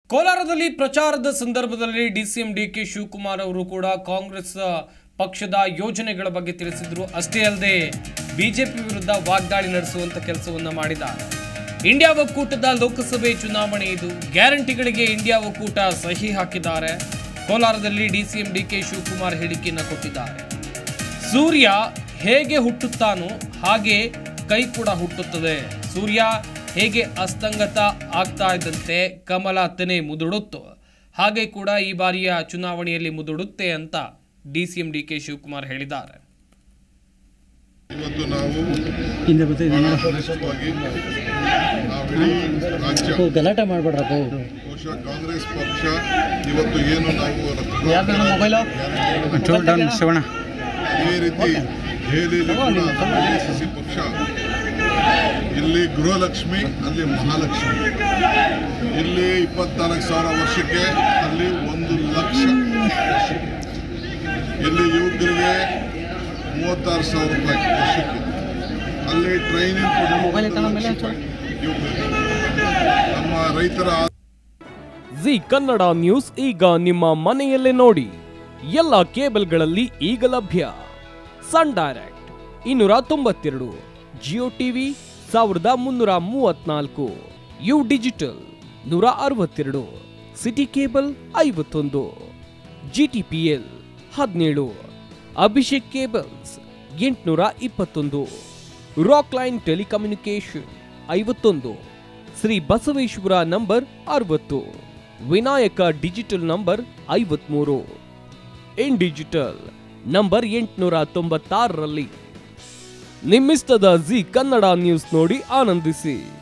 ಕೋಲಾರದಲ್ಲಿ ಪ್ರಚಾರದ ಸಂದರ್ಭದಲ್ಲಿ ಡಿಸಿಎಂ ಡಿಕೆ ಶಿವಕುಮಾರ್ ಅವರು ಕೂಡ ಕಾಂಗ್ರೆಸ್ ಪಕ್ಷದ ಯೋಜನೆಗಳ ಬಗ್ಗೆ ತಿಳಿಸಿದ್ರು ಅಷ್ಟೇ ಅಲ್ಲದೆ ಬಿಜೆಪಿ ವಿರುದ್ಧ ವಾಗ್ದಾಳಿ ನಡೆಸುವಂತ ಕೆಲಸವನ್ನ ಮಾಡಿದ್ದಾರೆ ಇಂಡಿಯಾ ಒಕ್ಕೂಟದ ಲೋಕಸಭೆ ಚುನಾವಣೆ ಇದು ಗ್ಯಾರಂಟಿಗಳಿಗೆ ಇಂಡಿಯಾ ಒಕ್ಕೂಟ ಸಹಿ ಹಾಕಿದ್ದಾರೆ ಕೋಲಾರದಲ್ಲಿ ಡಿಸಿಎಂ ಡಿಕೆ ಶಿವಕುಮಾರ್ ಹೇಳಿಕೆಯನ್ನ ಕೊಟ್ಟಿದ್ದಾರೆ ಸೂರ್ಯ ಹೇಗೆ ಹುಟ್ಟುತ್ತಾನೋ ಹಾಗೆ ಕೈ ಕೂಡ ಹುಟ್ಟುತ್ತದೆ ಸೂರ್ಯ ಹೇಗೆ ಅಸ್ತಂಗತ ಆಗ್ತಾ ಇದ್ದಂತೆ ಕಮಲ ತೆನೆ ಮುದುಡುತ್ತೋ ಹಾಗೆ ಕೂಡ ಈ ಬಾರಿಯ ಚುನಾವಣೆಯಲ್ಲಿ ಮುದುಡುತ್ತೆ ಅಂತ D C M D K Shivakumar ಹೇಳಿದ್ದಾರೆ ಇವತ್ತು ನಾವು ಹಿಂದೆ ಬರ್ತಿದ್ದೀನಿ ಬಹಳ ಶ್ರೇಷ್ಠವಾಗಿ ನಾವು ಇಡೀ ರಾಜ್ಯ ಗಲಾಟೆ ಮಾಡಬೇಡ್ರಪ್ಪ ಬಹುಶಃ ಕಾಂಗ್ರೆಸ್ ಪಕ್ಷ ಇವತ್ತು ಏನು ನಾವು ಯಾವ್ದು ಮೊಬೈಲು ಚೂರು ಡೌನ್ ಶಿವಣ್ಣ ಅದೇ ರೀತಿ ದೆಹಲಿಯಲ್ಲಿ ಕೂಡ AICC ಪಕ್ಷ ಇಲ್ಲಿ ಗೃಹಲಕ್ಷ್ಮಿ ಅಲ್ಲಿ ಮಹಾಲಕ್ಷ್ಮಿ ಇಲ್ಲಿ ಇಪ್ಪತ್ನಾಲ್ಕು ಸಾವಿರ ವರ್ಷಕ್ಕೆ ಅಲ್ಲಿ ಒಂದು ಲಕ್ಷ ವರ್ಷಕ್ಕೆ ಇಲ್ಲಿ ಯುವಕರಿಗೆ ಮೂವತ್ತಾರು ಸಾವಿರ ರೂಪಾಯಿ ವರ್ಷಕ್ಕೆ ಅಲ್ಲಿ ಟ್ರೈನಿಂಗ್ ಮೊಬೈಲ್ ಎತ್ತಣ ಮೇಲೆ ಯುವಕರಿಗೆ ನಮ್ಮ ರೈತರ ಜಿ ಕನ್ನಡ ನ್ಯೂಸ್ ಈಗ ನಿಮ್ಮ ಮನೆಯಲ್ಲೇ ನೋಡಿ ಎಲ್ಲ ಕೇಬಲ್ಗಳಲ್ಲಿ ಈಗ ಲಭ್ಯ ಸನ್ ಡೈರೆಕ್ಟ್ ಇನ್ನೂರ ತೊಂಬತ್ತೆರಡು ಜಿಯೋ ಟಿವಿ ಸಾವಿರದ ಮುನ್ನೂರ ಮೂವತ್ನಾಲ್ಕು ಯು ಡಿಜಿಟಲ್ ನೂರ ಅರವತ್ತೆರಡು ಸಿಟಿ ಕೇಬಲ್ ಐವತ್ತೊಂದು ಜಿಟಿಪಿಎಲ್ ಹದಿನೇಳು ಅಭಿಷೇಕ್ ಕೇಬಲ್ಸ್ ಎಂಟುನೂರ ಇಪ್ಪತ್ತೊಂದು ರಾಕ್ ಲೈನ್ ಟೆಲಿಕಮ್ಯುನಿಕೇಶನ್ ಐವತ್ತೊಂದು ಶ್ರೀ ಬಸವೇಶ್ವರ ನಂಬರ್ ಅರವತ್ತು ವಿನಾಯಕ ಡಿಜಿಟಲ್ ನಂಬರ್ ಐವತ್ಮೂರು ಇನ್ ಡಿಜಿಟಲ್ ನಂಬರ್ ಎಂಟುನೂರ ತೊಂಬತ್ತಾರರಲ್ಲಿ ನಿಮ್ಮಿಸ್ತದ ಜಿ ಕನ್ನಡ ನ್ಯೂಸ್ ನೋಡಿ ಆನಂದಿಸಿ